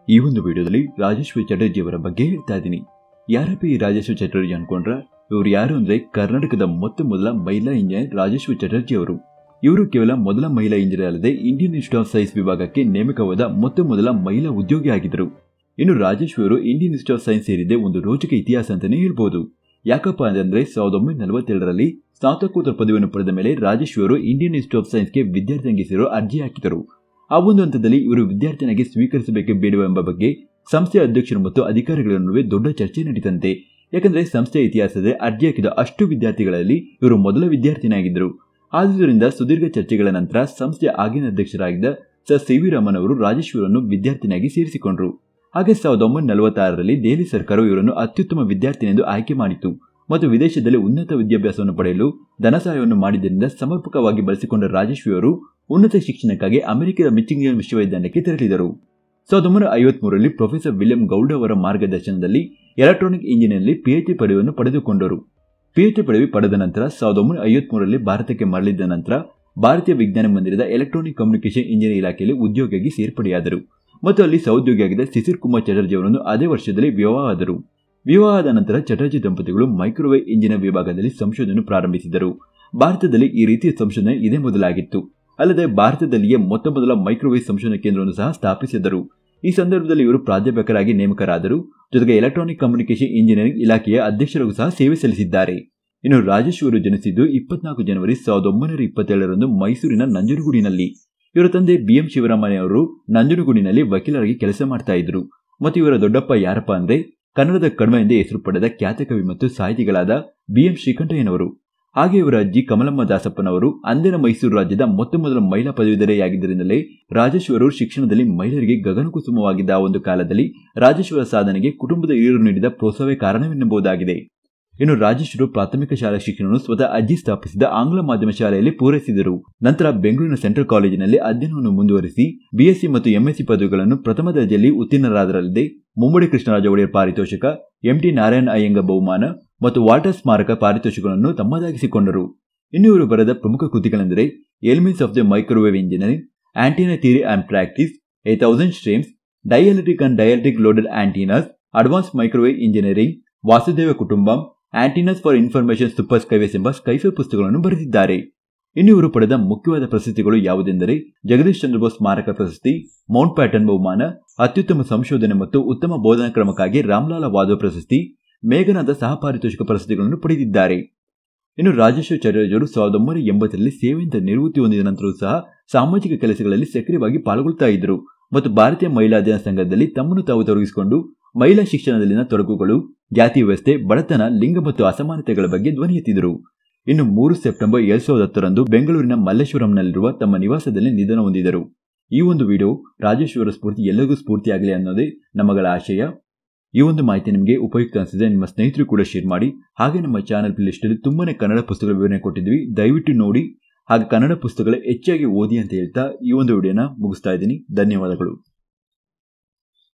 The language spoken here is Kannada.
ಈ ಒಂದು ವಿಡಿಯೋದಲ್ಲಿ ರಾಜೇಶ್ವರಿ ಚಟರ್ಜಿ ಅವರ ಬಗ್ಗೆ ಹೇಳ್ತಾ ಇದ್ದೀನಿ ಯಾರಪ್ಪ ಈ ರಾಜೇಶ್ವರಿ ಚಟರ್ಜಿ ಅನ್ಕೊಂಡ್ರ ಇವರು ಯಾರು ಅಂದ್ರೆ ಕರ್ನಾಟಕದ ಮೊತ್ತ ಮೊದಲ ಮಹಿಳಾ ಇಂಜಿನಿಯರ್ ರಾಜೇಶ್ವರಿ ಚಟರ್ಜಿ ಅವರು ಇವರು ಕೇವಲ ಮೊದಲ ಮಹಿಳಾ ಇಂಜಿನಿಯರ್ ಅಲ್ಲದೆ ಇಂಡಿಯನ್ ಇನ್ಸ್ಟಿಟ್ಯೂಟ್ ಆಫ್ ಸೈನ್ಸ್ ವಿಭಾಗಕ್ಕೆ ನೇಮಕವಾದ ಮೊತ್ತ ಮೊದಲ ಮಹಿಳಾ ಉದ್ಯೋಗಿ ಆಗಿದ್ದರು ಇನ್ನು ರಾಜೇಶ್ವರಿ ಅವರು ಇಂಡಿಯನ್ ಇನ್ಸ್ಟಿಟ್ಯೂಟ್ ಆಫ್ ಸೈನ್ಸ್ ಸೇರಿದೆ ಒಂದು ರೋಚಕ ಇತಿಹಾಸ ಅಂತಾನೆ ಹೇಳ್ಬೋದು ಯಾಕಪ್ಪ ಅಂತಂದ್ರೆ ಸಾವಿರದ ಒಂಬೈನೂರ ನಲವತ್ತೇಳರಲ್ಲಿ ಸ್ನಾತಕೋತ್ತರ ಪದವಿಯನ್ನು ಪಡೆದ ಮೇಲೆ ರಾಜೇಶ್ವರಿ ಅವರು ಇಂಡಿಯನ್ ಇನ್ಸ್ಟಿಟ್ಯೂಟ್ ಆಫ್ ಸೈನ್ಸ್ಗೆ ವಿದ್ಯಾರ್ಥಿಯಾಗಿ ಸೇರಲು ಅರ್ಜಿ ಹಾಕಿದರು ಆ ಒಂದು ಹಂತದಲ್ಲಿ ಇವರು ವಿದ್ಯಾರ್ಥಿನಾಗಿ ಸ್ವೀಕರಿಸಬೇಕೆ ಬೇಡವ ಎಂಬ ಬಗ್ಗೆ ಸಂಸ್ಥೆಯ ಅಧ್ಯಕ್ಷರು ಮತ್ತು ಅಧಿಕಾರಿಗಳ ನಡುವೆ ದೊಡ್ಡ ಚರ್ಚೆ ನಡೀತಂತೆ ಯಾಕಂದ್ರೆ ಸಂಸ್ಥೆಯ ಇತಿಹಾಸದಲ್ಲಿ ಅರ್ಜಿ ಹಾಕಿದ ಅಷ್ಟು ವಿದ್ಯಾರ್ಥಿಗಳಲ್ಲಿ ಇವರು ಮೊದಲ ವಿದ್ಯಾರ್ಥಿನಾಗಿದ್ದರು ಆದುದರಿಂದ ಸುದೀರ್ಘ ಚರ್ಚೆಗಳ ನಂತರ ಸಂಸ್ಥೆಯ ಆಗಿನ ಅಧ್ಯಕ್ಷರಾಗಿದ್ದ ಸರ್ ಸಿ ವಿ ರಾಮನ್ ಅವರು ರಾಜೇಶ್ವರನ್ನು ವಿದ್ಯಾರ್ಥಿನಾಗಿ ಸೇರಿಸಿಕೊಂಡರು ಹಾಗೆ ಸಾವಿರದ ಒಂಬೈನೂರ ನಲವತ್ತಾರರಲ್ಲಿ ದೆಹಲಿ ಸರ್ಕಾರವು ಇವರನ್ನು ಅತ್ಯುತ್ತಮ ವಿದ್ಯಾರ್ಥಿನೆಂದು ಆಯ್ಕೆ ಮಾಡಿತು ಮತ್ತು ವಿದೇಶದಲ್ಲಿ ಉನ್ನತ ವಿದ್ಯಾಭ್ಯಾಸವನ್ನು ಪಡೆಯಲು ಧನ ಸಹಾಯವನ್ನು ಮಾಡಿದ್ದರಿಂದ ಸಮರ್ಪಕವಾಗಿ ಬಳಸಿಕೊಂಡ ರಾಜೇಶ್ವರಿ ಅವರು ಉನ್ನತ ಶಿಕ್ಷಣಕ್ಕಾಗಿ ಅಮೆರಿಕದ ಮಿಚಿಂಗನ್ ವಿಶ್ವವಿದ್ಯಾಲಯಕ್ಕೆ ತೆರಳಿದರು ಸಾವಿರದ ಒಂಬೈನೂರ ಐವತ್ಮೂರರಲ್ಲಿ ಪ್ರೊಫೆಸರ್ ವಿಲಿಯಂ ಗೌಡ್ ಅವರ ಮಾರ್ಗದರ್ಶನದಲ್ಲಿ ಎಲೆಕ್ಟ್ರಾನಿಕ್ ಇಂಜಿನಿಯರ್ನಲ್ಲಿ ಪಿಎಚ್ಡಿ ಪದವಿಯನ್ನು ಪಡೆದುಕೊಂಡರು ಪಿಎಚ್ಡಿ ಪದವಿ ಪಡೆದ ನಂತರ ಸಾವಿರದ ಒಂಬೈನೂರ ಐವತ್ಮೂರರಲ್ಲಿ ಭಾರತಕ್ಕೆ ಮರಳಿದ ನಂತರ ಭಾರತೀಯ ವಿಜ್ಞಾನ ಮಂದಿರದ ಎಲೆಕ್ಟ್ರಾನಿಕ್ ಕಮ್ಯುನಿಕೇಷನ್ ಇಂಜಿನಿಯರ್ ಇಲಾಖೆಯಲ್ಲಿ ಉದ್ಯೋಗಿಯಾಗಿ ಸೇರ್ಪಡೆಯಾದರು ಮತ್ತು ಅಲ್ಲಿ ಸಹೋದ್ಯೋಗಿಯಾಗಿದ್ದ ಶಿಶಿರ್ ಕುಮಾರ್ ಚಟರ್ಜಿ ಅವರನ್ನು ಅದೇ ವರ್ಷದಲ್ಲಿ ವಿವಾಹವಾದರು ವಿವಾಹದ ನಂತರ ಚಟರ್ಜಿ ದಂಪತಿಗಳು ಮೈಕ್ರೋವೇವ್ ಇಂಜಿನಿಯರ್ ವಿಭಾಗದಲ್ಲಿ ಸಂಶೋಧನೆ ಪ್ರಾರಂಭಿಸಿದರು ಭಾರತದಲ್ಲಿ ಈ ರೀತಿಯ ಸಂಶೋಧನೆ ಇದೇ ಮೊದಲಾಗಿತ್ತು ಅಲ್ಲದೆ ಭಾರತದಲ್ಲಿಯೇ ಮೊತ್ತ ಮೊದಲ ಮೈಕ್ರೋವೇವ್ ಸಂಶೋಧನಾ ಕೇಂದ್ರವನ್ನು ಸಹ ಸ್ಥಾಪಿಸಿದರು ಈ ಸಂದರ್ಭದಲ್ಲಿ ಇವರು ಪ್ರಾಧ್ಯಾಪಕರಾಗಿ ನೇಮಕರಾದರು ಜೊತೆಗೆ ಎಲೆಕ್ಟ್ರಾನಿಕ್ ಕಮ್ಯುನಿಕೇಷನ್ ಇಂಜಿನಿಯರಿಂಗ್ ಇಲಾಖೆಯ ಅಧ್ಯಕ್ಷರಿಗೂ ಸಹ ಸೇವೆ ಸಲ್ಲಿಸಿದ್ದಾರೆ ಇನ್ನು ರಾಜೇಶ್ವರು ಜನಿಸಿದ್ದು ಇಪ್ಪತ್ನಾಲ್ಕು ಜನವರಿ ಸಾವಿರದ ಒಂಬೈನೂರ ಇಪ್ಪತ್ತೇಳರಂದು ಮೈಸೂರಿನ ನಂಜನಗೂಡಿನಲ್ಲಿ ಇವರ ತಂದೆ ಬಿಎಂ ಶಿವರಾಮಯ್ಯವರು ನಂಜನಗೂಡಿನಲ್ಲಿ ವಕೀಲರಾಗಿ ಕೆಲಸ ಮಾಡ್ತಾ ಇದ್ರು ಮತ್ತು ಇವರ ದೊಡ್ಡಪ್ಪ ಯಾರಪ್ಪ ಅಂದ್ರೆ ಕನ್ನಡದ ಕಡಿಮೆ ಎಂದೇ ಹೆಸರು ಪಡೆದ ಖ್ಯಾತಕವಿ ಮತ್ತು ಸಾಹಿತಿಗಳಾದ ಬಿಎಂ ಶ್ರೀಕಂಠಯ್ಯನವರು ಹಾಗೆ ಇವರ ಅಜ್ಜಿ ಕಮಲಮ್ಮ ದಾಸಪ್ಪನವರು ಅಂದಿನ ಮೈಸೂರು ರಾಜ್ಯದ ಮೊತ್ತ ಮೊದಲ ಮಹಿಳಾ ಪದವೀಧರೆಯಾಗಿದ್ದರಿಂದಲೇ ರಾಜೇಶ್ವರರು ಶಿಕ್ಷಣದಲ್ಲಿ ಮಹಿಳೆಯರಿಗೆ ಗಗನಕುಸುಮವಾಗಿದ್ದ ಆ ಒಂದು ಕಾಲದಲ್ಲಿ ರಾಜೇಶ್ವರ ಸಾಧನೆಗೆ ಕುಟುಂಬದ ಹಿರಿಯರು ನೀಡಿದ ಪ್ರೋತ್ಸಾಹವೇ ಕಾರಣವೆನ್ನಬಹುದಾಗಿದೆ ಇನ್ನು ರಾಜೇಶ್ವರು ಪ್ರಾಥಮಿಕ ಶಾಲಾ ಶಿಕ್ಷಣವನ್ನು ಸ್ವತಃ ಅಜ್ಜಿ ಸ್ಥಾಪಿಸಿದ ಆಂಗ್ಲ ಮಾಧ್ಯಮ ಶಾಲೆಯಲ್ಲಿ ಪೂರೈಸಿದರು ನಂತರ ಬೆಂಗಳೂರಿನ ಸೆಂಟ್ರಲ್ ಕಾಲೇಜಿನಲ್ಲಿ ಅಧ್ಯಯನವನ್ನು ಮುಂದುವರಿಸಿ ಬಿಎಸ್ಸಿ ಮತ್ತು ಎಂಎಸ್ಸಿ ಪದವಿಗಳನ್ನು ಪ್ರಥಮ ದರ್ಜೆಯಲ್ಲಿ ಉತ್ತೀರ್ಣರಾದರಲ್ಲದೆ ಮುಮ್ಮಡಿ ಕೃಷ್ಣರಾಜ ಒಡೆಯರ್ ಪಾರಿತೋಷಕ ಎಂಟಿ ನಾರಾಯಣ ಅಯ್ಯಂಗ ಬಹುಮಾನ ಮತ್ತು ವಾಟರ್ ಸ್ಮಾರಕ ಪಾರಿತೋಷಕಗಳನ್ನು ತಮ್ಮದಾಗಿಸಿಕೊಂಡರು ಇನ್ನು ಇವರು ಬರೆದ ಪ್ರಮುಖ ಕೃತಿಗಳೆಂದರೆ elements of the microwave engineering antenna theory and practice a thousand streams dielectric and dielectric loaded antennas advanced microwave engineering Vasudhaiva Kutumbakam antennas for information super skyways ಎಂಬ ಸ್ಕೈಫೆ ಪುಸ್ತಕಗಳನ್ನು ಬರೆದಿದ್ದಾರೆ ಇನ್ನು ಇವರು ಪಡೆದ ಮುಖ್ಯವಾದ ಪ್ರಶಸ್ತಿಗಳು ಯಾವುದೆಂದರೆ ಜಗದೀಶ್ ಚಂದ್ರ ಬೋಸ್ ಸ್ಮಾರಕ ಪ್ರಶಸ್ತಿ ಮೌಂಟ್ ಪ್ಯಾಟನ್ ಬಹುಮಾನ ಅತ್ಯುತ್ತಮ ಸಂಶೋಧನೆ ಮತ್ತು ಉತ್ತಮ ಬೋಧನಾ ಕ್ರಮಕ್ಕಾಗಿ ರಾಮ್ಲಾಲ ವಾದವ್ ಪ್ರಶಸ್ತಿ ಮೇಘನಾದ ಸಹ ಪಾರಿತೋಷಿಕ ಪ್ರಶಸ್ತಿಗಳನ್ನು ಪಡೆದಿದ್ದಾರೆ ಇನ್ನು ರಾಜೇಶ್ವರ ಚಟರ್ಜಿಯವರು ಸಾವಿರದ ಒಂಬೈನೂರ ಎಂಬತ್ತರಲ್ಲಿ ಸೇವೆಯಿಂದ ನಿವೃತ್ತಿ ಹೊಂದಿದ ನಂತರವೂ ಸಹ ಸಾಮಾಜಿಕ ಕೆಲಸಗಳಲ್ಲಿ ಸಕ್ರಿಯವಾಗಿ ಪಾಲ್ಗೊಳ್ತಾ ಇದ್ದರು ಮತ್ತು ಭಾರತೀಯ ಮಹಿಳಾ ಅಧ್ಯಯನ ಸಂಘದಲ್ಲಿ ತಮ್ಮನ್ನು ತಾವು ತೊಡಗಿಸಿಕೊಂಡು ಮಹಿಳಾ ಶಿಕ್ಷಣದಲ್ಲಿನ ತೊಡಕುಗಳು ಜಾತಿ ವ್ಯವಸ್ಥೆ ಬಡತನ ಲಿಂಗ ಮತ್ತು ಅಸಮಾನತೆಗಳ ಬಗ್ಗೆ ಧ್ವನಿ ಎತ್ತಿದರು ಇನ್ನು ಮೂರು ಸೆಪ್ಟೆಂಬರ್ ಎರಡ್ ಸಾವಿರದ ಹತ್ತರಂದು ಬೆಂಗಳೂರಿನ ಮಲ್ಲೇಶ್ವರಂನಲ್ಲಿರುವ ತಮ್ಮ ನಿವಾಸದಲ್ಲಿ ನಿಧನ ಹೊಂದಿದರು ಈ ಒಂದು ವಿಡಿಯೋ ರಾಜೇಶ್ವರ ಸ್ಫೂರ್ತಿ ಎಲ್ಲರಿಗೂ ಸ್ಫೂರ್ತಿಯಾಗಲಿ ಅನ್ನೋದೇ ನಮ್ಮಗಳ ಆಶಯ ಈ ಒಂದು ಮಾಹಿತಿ ನಿಮಗೆ ಉಪಯುಕ್ತ ಅನಿಸಿದೆ ನಿಮ್ಮ ಸ್ನೇಹಿತರು ಕೂಡ ಶೇರ್ ಮಾಡಿ ಹಾಗೆ ನಮ್ಮ ಚಾನಲ್ ಪ್ಲೇಲಿಸ್ಟಲ್ಲಿ ತುಂಬಾನೇ ಕನ್ನಡ ಪುಸ್ತಕಗಳ ವಿವರಣೆ ಕೊಟ್ಟಿದ್ವಿ ದಯವಿಟ್ಟು ನೋಡಿ ಹಾಗೆ ಕನ್ನಡ ಪುಸ್ತಕಗಳ ಹೆಚ್ಚಾಗಿ ಓದಿ ಅಂತ ಹೇಳ್ತಾ ಈ ಒಂದು ವಿಡಿಯೋನ ಮುಗಿಸ್ತಾ ಇದ್ದೀನಿ ಧನ್ಯವಾದಗಳು